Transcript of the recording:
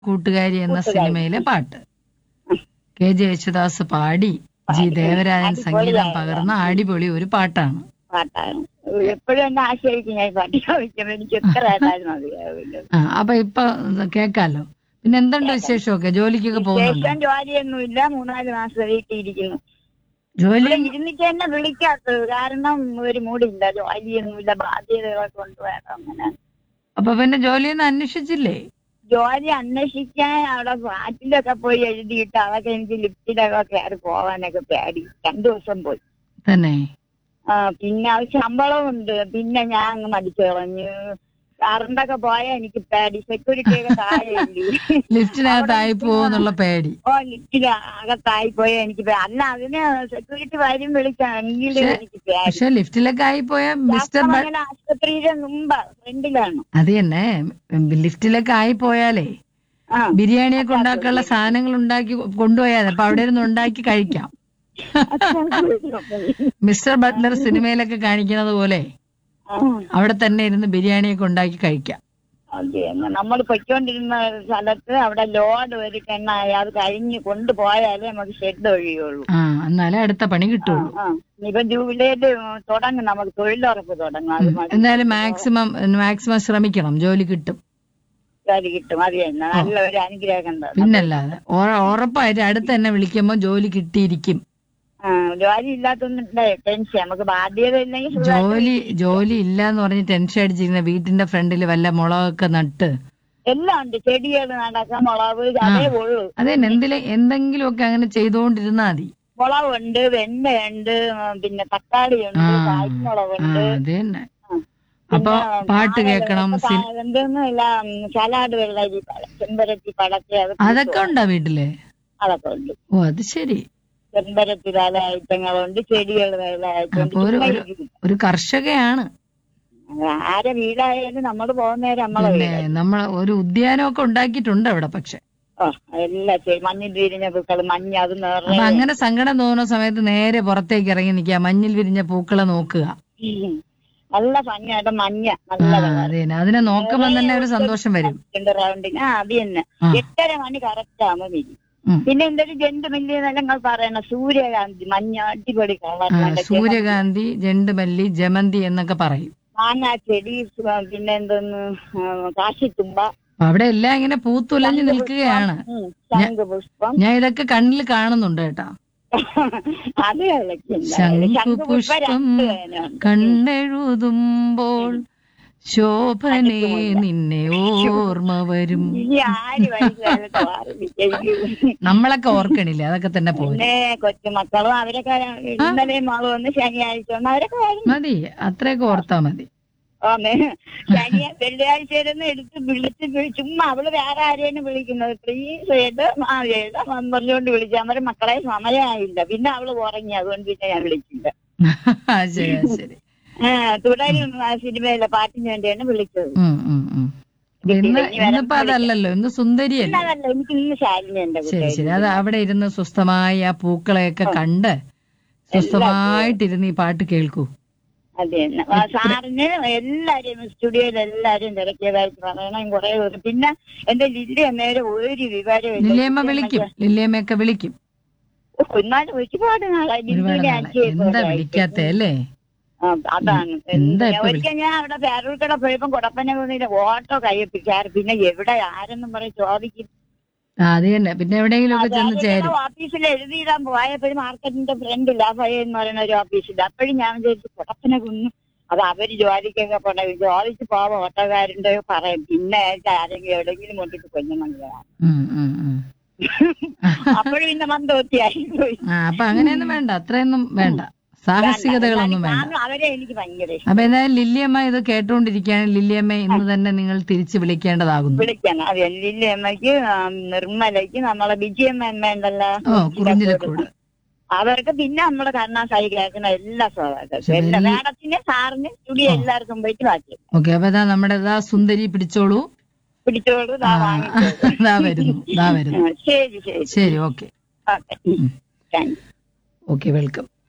കൂട്ടുകാരി എന്ന സിനിമയിലെ പാട്ട് കെ ജെ യേശുദാസ് പാടി ജി ദേവരാജൻ സംഗീതം പകർന്ന അടിപൊളി ഒരു പാട്ടാണ് പാട്ടാണ് എപ്പോഴും എന്നെ ആശ്രയിക്കും ഞാൻ ഈ പാട്ട് ചോദിക്കുമ്പോൾ എനിക്ക് എത്ര ആയിട്ടായിരുന്നു അറിയാവില്ല ആ അപ്പൊ ഇപ്പൊ കേക്കാലോ പിന്നെ എന്തുണ്ട് വിശേഷമൊക്കെ ജോലിക്കൊക്കെ പോകുന്നുണ്ടോ ശേഷം ജോലിയൊന്നുമില്ല മൂന്നാല് മാസം വീട്ടിൽ ഇരിക്കുന്നു ജോലി ഇവിടെ ഇരുന്നിട്ട് എന്നെ വിളിക്കാത്തത് കാരണം ഒരു മൂടില്ല ജോലിയൊന്നുമില്ല ബാധ്യതകളൊക്കെ കൊണ്ടുവേണം അങ്ങനെ അപ്പൊ പിന്നെ ജോലിയൊന്നും അന്വേഷിച്ചില്ലേ ജോലി അന്വേഷിക്കാൻ അവിടെ ഫ്ലാറ്റിലൊക്കെ പോയി എഴുതിയിട്ട് അതൊക്കെ എനിക്ക് ലിഫ്റ്റിലൊക്കെ കയറി പോവാനൊക്കെ പേടി രണ്ടു ദിവസം പോയി തന്നെ ആ പിന്നെ അത് ശമ്പളമുണ്ട് പിന്നെ ഞാൻ അങ്ങ് മടിച്ചു കളഞ്ഞു കറണ്ടൊക്കെ പോയാൽ എനിക്ക് പേടി സെക്യൂരിറ്റി ഒക്കെ താഴെയില്ലേ ലിഫ്റ്റിനകത്തായി പോകുന്നുള്ള പേടി ഓ ലിഫ്റ്റിൽ അകത്തായി പോയാൽ എനിക്ക് പേ- അല്ല അതിന് സെക്യൂരിറ്റി വരും വിളിക്കാണെങ്കിൽ പക്ഷേ- എനിക്ക് പേടി പക്ഷെ ലിഫ്റ്റിലൊക്കെ ആയി പോയ മിസ്റ്റർ ബ- അങ്ങനെ ആശുപത്രിയുടെ മുമ്പ് ഫ്രണ്ടിലാണ് അത് തന്നെ ലിഫ്റ്റിലൊക്കെ ആയി പോയാലേ ആ ബിരിയാണിയൊക്കെ ഉണ്ടാക്കാനുള്ള സാധനങ്ങൾ ഉണ്ടാക്കി കൊണ്ടുപോയാൽ അപ്പൊ അവിടെ ഇരുന്ന് ഉണ്ടാക്കി കഴിക്കാം മിസ്റ്റർ ബട്ട്ലർ സിനിമയിലൊക്കെ കാണിക്കുന്നത് പോലെ ആ, അവിടെ തന്നെ ഇരുന്ന് ബിരിയാണിയൊക്കെ ഉണ്ടാക്കി കഴിക്കാം അതെ നമ്മൾ പൊയ്ക്കൊണ്ടിരുന്ന സ്ഥലത്ത് അവിടെ ലോഡ് ഒരു കെണ്ണായി അത് കഴിഞ്ഞ് കൊണ്ടുപോയാലേ നമുക്ക് ഷെഡ് ഒഴിയുള്ളൂ ആ എന്നാലേ അടുത്ത പണി കിട്ടുള്ളൂ ആ ഇപ്പൊ ജൂബിലിയില് തുടങ്ങും നമുക്ക് തൊഴിലുറപ്പ് തുടങ്ങും അത് മതി എന്തായാലും മാക്സിമം മാക്സിമം ശ്രമിക്കണം ജോലി കിട്ടും ജോലി കിട്ടും അത് തന്നെ നല്ല ഒരു അനുഗ്രഹം തന്നെ പിന്നല്ലാതെ ഉറ- ഉറപ്പായിട്ട് അടുത്ത് തന്നെ വിളിക്കുമ്പോ ജോലി കിട്ടിയിരിക്കും ആ ജോലി ഇല്ലാത്തൊന്നും ടെൻഷൻ നമുക്ക് ബാധ്യത ഇല്ലെങ്കിൽ സുഖമായിട്ട് ജോലി ജോലി ഇല്ല എന്ന് പറഞ്ഞ് ടെൻഷൻ അടിച്ചിരുന്ന വീട്ടിന്റെ ഫ്രണ്ടിൽ വല്ല മുളകൊക്കെ നട്ട് എല്ലാം ഉണ്ട് ചെടികൾ നടക്കാം മുളക് അതേ ഉള്ളൂ അതെ എന്തിലെ എന്തെങ്കിലുമൊക്കെ അങ്ങനെ ചെയ്തുകൊണ്ടിരുന്നാ മതി മുളകുണ്ട് വെണ്ടയുണ്ട് ഉം, പിന്നെ തക്കാളിയുണ്ട് ആ. ആ കായ്മുളകുണ്ട് അത് തന്നെ അപ്പൊ പാട്ട് കേൾക്കണം സി- എന്തെന്നും ഇല്ല സലാഡ് വെള്ളരി പഴ ചെമ്പരത്തി പടത്തി അത് അതൊക്കെ ഉണ്ടോ വീട്ടില് അതൊക്കെ ഉണ്ട് ഓ അത് ശരി ചെമ്പരത്തി പല ഐറ്റങ്ങളുണ്ട് ചെടികൾ പല ഐറ്റമുണ്ട് അപ്പൊ ഒരു- ഒരു- ഒരു കർഷകയാണ് ആരെ വീടായാലും നമ്മൾ പോകുന്നേരം നമ്മളെ പിന്നെ വീട് നമ്മൾ ഒരു ഉദ്യാനമൊക്കെ ഉണ്ടാക്കിയിട്ടുണ്ട് അവിടെ പക്ഷെ ഓ എല്ലാ ചെടി മഞ്ഞിൽ വിരിഞ്ഞ പൂക്കൾ മഞ്ഞ അത് അപ്പൊ നിറയെ അങ്ങനെ സങ്കടം തോന്നുന്ന സമയത്ത് നേരെ പുറത്തേക്ക് ഇറങ്ങി നിൽക്കുക മഞ്ഞിൽ വിരിഞ്ഞ പൂക്കളെ നോക്കുക ഉം. നല്ല ഭംഗിയായിട്ട് മഞ്ഞ ആ നല്ല കളർ അത് തന്നെ അതിനെ നോക്കുമ്പോ തന്നെ ഒരു സന്തോഷം വരും റൗണ്ടിങ് ആ അത് തന്നെ ആ. എട്ടര മണി കറക്റ്റ് ആകുമ്പോ വരും ഉം. പിന്നെ എന്തൊരു ജന്തു മില്ലിയെന്നെല്ലാം നിങ്ങൾ പറയണ സൂര്യകാന്തി മഞ്ഞ അടിപൊളി കളർ ആ, നല്ല സൂര്യകാന്തി ജണ്ടുമല്ലി ജമന്തി എന്നൊക്കെ പറയും മാങ്ങാ ചെടി സു- പിന്നെ എന്തോന്ന് ആ, കാശിത്തുമ്പ അപ്പൊ അവിടെ എല്ലാം ഇങ്ങനെ പൂത്തുലഞ്ഞു നിൽക്കുകയാണ് ഉം, ശംഖുപുഷ്പം ഞാൻ ഇതൊക്കെ കണ്ണിൽ കാണുന്നുണ്ട് കേട്ടാ അത് കളിക്കില്ല ശംഖുപുഷ്പം കണ്ണെഴുതുമ്പോൾ ശോഭനെ നിന്നെ ഓർമ്മ വരും ഇനി ആര് വയസ്സുകാലത്ത് ഓർമ്മിക്കും നമ്മളൊക്കെ ഓർക്കണില്ലേ അതൊക്കെ തന്നെ പോയി പിന്നെ കൊച്ചുമക്കളും അവരൊക്കെ ഇന്നലെ മകൾ വന്ന് ശനിയാഴ്ച വന്ന് അവരൊക്കെ വരും മതി അത്രയൊക്കെ ഓർത്താ മതി ആമേ ശനിയ വെള്ളിയാഴ്ചയിലൊന്ന് എടുത്ത് വിളിച്ച് വി- ചുമ്മാ അവള് വേറെ ആരെയാണ് വിളിക്കുന്നത് പ്ലീസ് ഏത് ആ ഏത് പറഞ്ഞുകൊണ്ട് വിളിച്ചു അവരെ മക്കളെ സമയമായില്ല പിന്നെ അവള് ഉറങ്ങി അതുകൊണ്ട് പിന്നെ ഞാൻ വിളിച്ചില്ല ആ, ശരി ആ, ശരി ആ തുടരും ആ സിനിമയിലെ പാട്ടിന് വേണ്ടിയാണ് വിളിച്ചത് ഉം, ഉം, ഉം. അപ്പൊ ഇന്ന് ഇന്നിപ്പോ അതല്ലല്ലോ ഇന്ന് സുന്ദരിയല്ലേ അതല്ല എനിക്ക് ഇന്ന് ശാലിനി എന്റെ ശരി കുട്ടി ശരി അത് അവിടെ ഇരുന്ന് സ്വസ്ഥമായി ആ പൂക്കളെയൊക്കെ കണ്ട് സ്വസ്ഥമായിട്ടിരുന്ന് ഈ പാട്ട് കേൾക്കൂ അതെ തന്നെ. ആ, സാറിന് എല്ലാരും സ്റ്റുഡിയോയിൽ എല്ലാരും തിരക്കിയതായിട്ട് പറയണം കുറെ പേര് പിന്നെ എന്റെ ലില്ലി നേരെ ഒരു വിവരമില്ല ലില്ലിയമ്മ വിളിക്കും ലില്ലിയമ്മയൊക്കെ വിളിക്കും എന്നാലും ഒരുപാട് നാളായി ഒരുപാട് ലില്ലിനെ നാളെ അഞ്ച് എന്താ കൊല്ലമായി. വിളിക്കാത്ത അല്ലേ ആ, അതാണ് എന്താ ഇപ്പൊ ഒരിക്കൽ ഞാൻ അവിടെ പേരൂർക്കട പോയപ്പോ കുടപ്പന കുന്നിന്റെ ഓട്ടോ കയ്യപ്പിക്കാറ് പിന്നെ എവിടെ ആരെന്നും പറയും ചോദിക്കും ആ അത് തന്നെ പിന്നെ എവിടെയെങ്കിലും ഒക്കെ ചെന്ന് ചേരും ഓഫീസിൽ എഴുതിയിടാൻ പോയപ്പോഴും മാർക്കറ്റിന്റെ ഫ്രണ്ടില്ല ഭയ എന്ന് പറയുന്ന ഒരു ഓഫീസിൽ അപ്പോഴും ഞാൻ വിചാരിച്ചു കുടപ്പന കുന്നു അത് അവര് ജോലിക്കൊക്കെ പോണ ജോലിക്ക് പോവാ ഓട്ടോക്കാരുണ്ട് പറയും പിന്നെ ആരെങ്കിലും എവിടെയെങ്കിലും കൊണ്ടിട്ട് കൊല്ലണം ഉം, ഉം, ഉം. അപ്പോഴും പിന്നെ മന്ദോത്തിയായി പോയി ആ അപ്പൊ അങ്ങനെയൊന്നും വേണ്ട അത്രയൊന്നും വേണ്ട സാഹസികതകളൊന്നും വേണ്ട കാരണം അവരെ എനിക്ക് ഭയങ്കര ഇഷ്ടം അപ്പൊ എന്തായാലും ലില്ലിയമ്മ ഇത് കേട്ടുകൊണ്ടിരിക്കുകയാണ് ലില്ലിയമ്മ ഇന്ന് തന്നെ നിങ്ങൾ തിരിച്ചു വിളിക്കേണ്ടതാകുന്നു വിളിക്കണം അത് ലില്ലി അമ്മയ്ക്ക് ആ, നിർമ്മലയ്ക്ക് നമ്മളെ വിജയമ്മ അമ്മ ഉണ്ടല്ലോ ഓ കുറിഞ്ഞിലക്കൂട് അവർക്ക് പിന്നെ നമ്മുടെ കരുണാസായി കേൾക്കുന്ന എല്ലാ സ്വാഗതം എല്ലാ മാഡത്തിന് സാറിന് സ്റ്റുഡിയോ എല്ലാവർക്കും പോയിട്ട് ബാക്കി ഓക്കെ അപ്പൊ ഇതാ നമ്മുടെ ഇതാ സുന്ദരി പിടിച്ചോളൂ പിടിച്ചോളൂ ദാ ആ, വാങ്ങിച്ചോളൂ ഇതാ വരുന്നു ഇതാ വരുന്നു ആ, ശരി ശരി ശരി okay okay thank you okay welcome